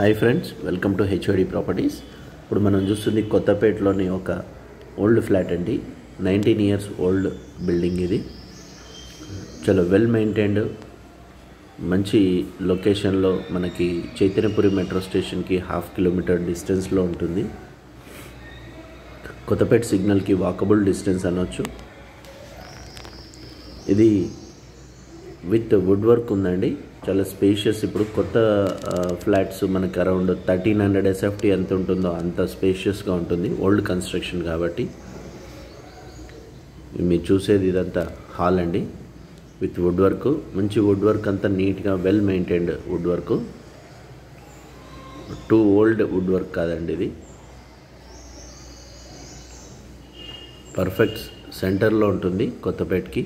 hi friends welcome to HOD properties ఇప్పుడు మనం చూస్తుంది కొత్తపేటలోని ఒక ఓల్డ్ ఫ్లాట్ అండి నైన్టీన్ ఇయర్స్ ఓల్డ్ బిల్డింగ్ ఇది చాలా వెల్ మెయింటైన్డ్ మంచి లొకేషన్లో మనకి చైతన్యపురి మెట్రో స్టేషన్కి హాఫ్ కిలోమీటర్ డిస్టెన్స్లో ఉంటుంది కొత్తపేట సిగ్నల్కి వాకబుల్ డిస్టెన్స్ అనొచ్చు ఇది విత్ వుడ్ వర్క్ ఉందండి చాలా స్పేషియస్ ఇప్పుడు కొత్త ఫ్లాట్స్ మనకి అరౌండ్ థర్టీన్ హండ్రెడ్ ఎస్ఎఫ్టీ ఎంత ఉంటుందో అంత స్పేషియస్గా ఉంటుంది ఓల్డ్ కన్స్ట్రక్షన్ కాబట్టి మీరు చూసేది ఇదంతా హాల్ అండి విత్ వుడ్ వర్క్ మంచి వుడ్ వర్క్ అంతా నీట్గా well maintained wood work too old wood work కాదండి ఇది పర్ఫెక్ట్ సెంటర్లో ఉంటుంది కొత్తపేటకి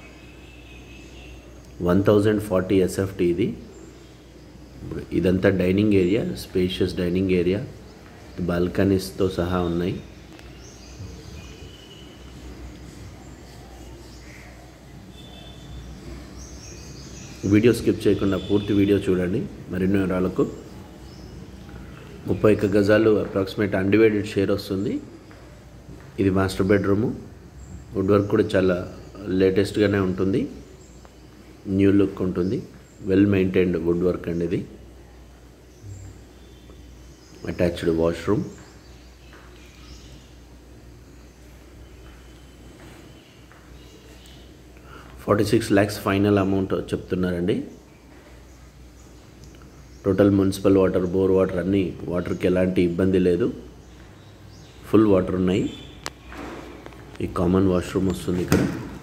వన్ థౌజండ్ ఫార్టీ ఎస్ఎఫ్టీ ఇది ఇప్పుడు ఇదంతా dining area spacious dining area బాల్కనీస్తో సహా ఉన్నాయి వీడియో స్కిప్ చేయకుండా పూర్తి వీడియో చూడండి మరిన్ని వివరాలకు ముప్పై ఒక్క గజాలు అప్రాక్సిమేట్ అన్డివైడెడ్ షేర్ వస్తుంది ఇది మాస్టర్ బెడ్రూము వుడ్ వర్క్ కూడా చాలా లేటెస్ట్గానే ఉంటుంది న్యూ లుక్ ఉంటుంది వెల్ మెయింటైన్డ్ వుడ్ వర్క్ అండి ఇది attached washroom forty six lakhs final amount చెప్తున్నారండి total municipal water bore water అన్నీ వాటర్కి ఎలాంటి ఇబ్బంది లేదు ఫుల్ వాటర్ ఉన్నాయి ఈ కామన్ వాష్రూమ్ వస్తుంది ఇక్కడ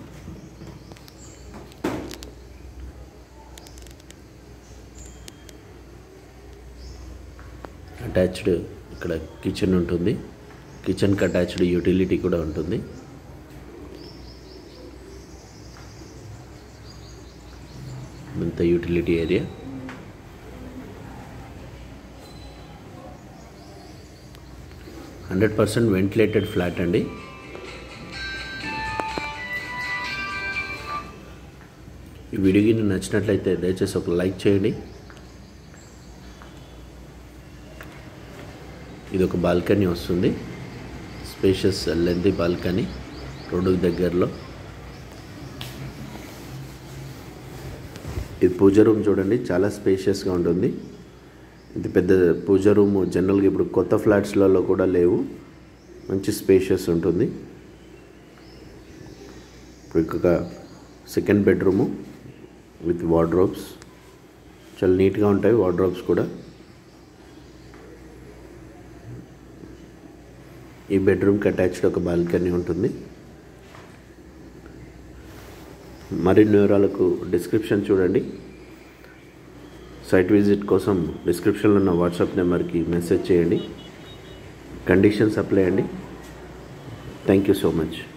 అటాచ్డ్ ఇక్కడ కిచెన్ ఉంటుంది కిచెన్కి అటాచ్డ్ యూటిలిటీ కూడా ఉంటుంది ఇంత utility area hundred percent ventilated flat అండి ఈ వీడియో గిన్నె నచ్చినట్లయితే దయచేసి ఒక లైక్ చేయండి ఇది ఒక బాల్కనీ వస్తుంది స్పేషియస్ లెంతీ బాల్కనీ రోడ్డుకి దగ్గరలో ఇది పూజ రూమ్ చూడండి చాలా స్పేషియస్గా ఉంటుంది ఇది పెద్ద పూజ రూమ్ జనరల్గా ఇప్పుడు కొత్త ఫ్లాట్స్లలో కూడా లేవు మంచి స్పేషియస్ ఉంటుంది ఇప్పుడు ఇంకొక సెకండ్ బెడ్రూము విత్ వార్డ్రోబ్స్ చాలా నీట్గా ఉంటాయి వార్డ్రోబ్స్ కూడా ఈ బెడ్రూమ్కి అటాచ్డ్ ఒక బాల్కనీ ఉంటుంది మరిన్ని వివరాలకు డిస్క్రిప్షన్ చూడండి సైట్ విజిట్ కోసం డిస్క్రిప్షన్లో ఉన్న వాట్సాప్ నెంబర్కి మెసేజ్ చేయండి కండిషన్స్ అప్లై అండి థ్యాంక్ యూ సో మచ్